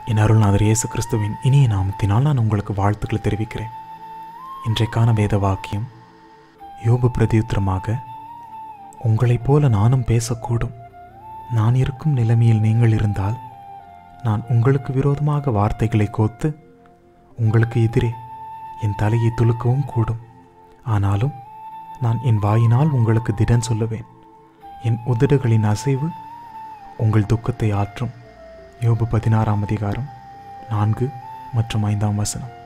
என் அருள்நாதர் இயேசு கிறிஸ்துவின் இனிய நாமத்தினால் நான் உங்களுக்கு வாழ்த்துக்களை தெரிவிக்கிறேன் இன்றைக்கான வேத வாக்கியம் யோபு பிரதியுத்தரமாக உங்களைப் போல நானும் பேசக்கூடும் நான் இருக்கும் நிலைமையில் நீங்கள் இருந்தால் நான் உங்களுக்கு விரோதமாக வார்த்தைகளை கோத்து உங்களுக்கு எதிரே என் தலையை துலுக்கவும் கூடும் ஆனாலும் நான் என் வாயினால் உங்களுக்கு திடன் சொல்லுவேன் என் உதடுகளின் அசைவு உங்கள் துக்கத்தை ஆற்றும் யோபு பதினாறாம் அதிகாரம் நான்கு மற்றும் ஐந்தாம் வசனம்